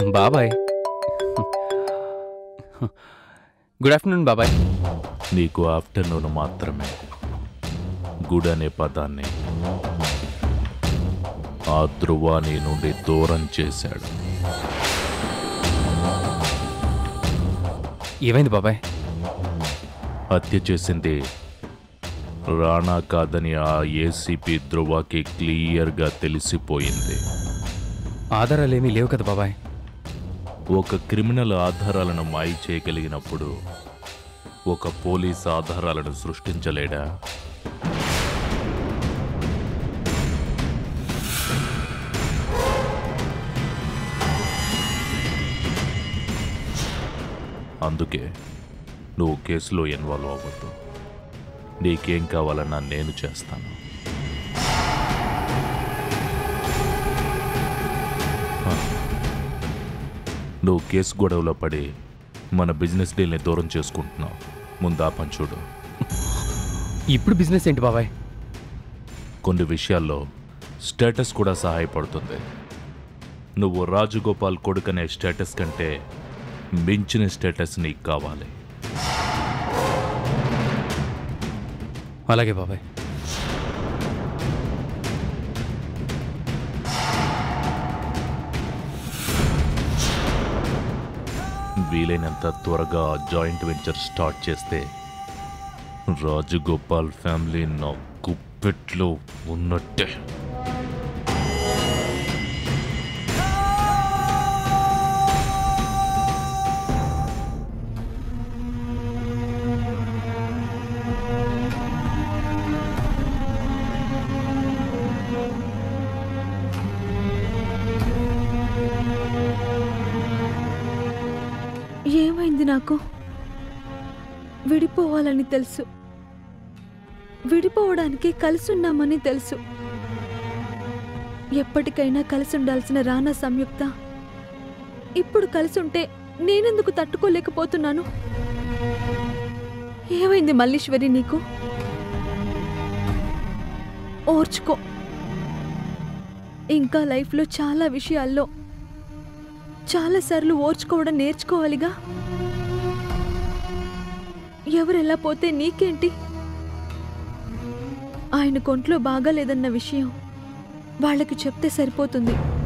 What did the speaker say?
బాబాయ్ good afternoon బాబాయ్ నీకు ఆఫ్టర్నూన్ మాత్రమే గుడ్ అనే పదాన్ని ఆ ధ్రువాని నుండి దూరం చేశాడు ఏమైంది బాబాయ్ హత్య చేసింది రాణా కాదని ఆ ఏసీపీ ధ్రువకి క్లియర్గా తెలిసిపోయింది ఆధారాలేమీ లేవు కదా బాబాయ్ ఒక క్రిమినల్ ఆధారాలను మాయ చేయగలిగినప్పుడు ఒక పోలీస్ ఆధారాలను సృష్టించలేడా అందుకే నువ్వు కేసులో ఇన్వాల్వ్ అవ్వద్దు నీకేం కావాలన్నా నేను చేస్తాను నువ్వు కేసు గొడవలో పడి మన బిజినెస్ డీల్ని దూరం చేసుకుంటున్నావు ముందు ఆ పని చూడు ఇప్పుడు బిజినెస్ ఏంటి బాబాయ్ కొన్ని విషయాల్లో స్టేటస్ కూడా సహాయపడుతుంది నువ్వు రాజగోపాల్ కొడుకనే స్టేటస్ కంటే మించిన స్టేటస్ నీకు కావాలి అలాగే బాబాయ్ వీలైనంత త్వరగా జాయింట్ వెంచర్ స్టార్ట్ చేస్తే రాజగోపాల్ ఫ్యామిలీ నా కుప్పెట్లో ఉన్నట్టే ఏమైంది నాకు విడిపోవాలని తెలుసు విడిపోవడానికి కలిసున్నామని తెలుసు ఎప్పటికైనా కలిసి ఉండాల్సిన రానా సంయుక్త ఇప్పుడు కలిసుంటే నేనెందుకు తట్టుకోలేకపోతున్నాను ఏమైంది మల్లీశ్వరి నీకు ఓర్చుకో ఇంకా లైఫ్లో చాలా విషయాల్లో చాలాసార్లు ఓర్చుకోవడం నేర్చుకోవాలిగా ఎవరెలా పోతే నీకేంటి ఆయన కొంట్లో బాగాలేదన్న విషయం వాళ్ళకి చెప్తే సరిపోతుంది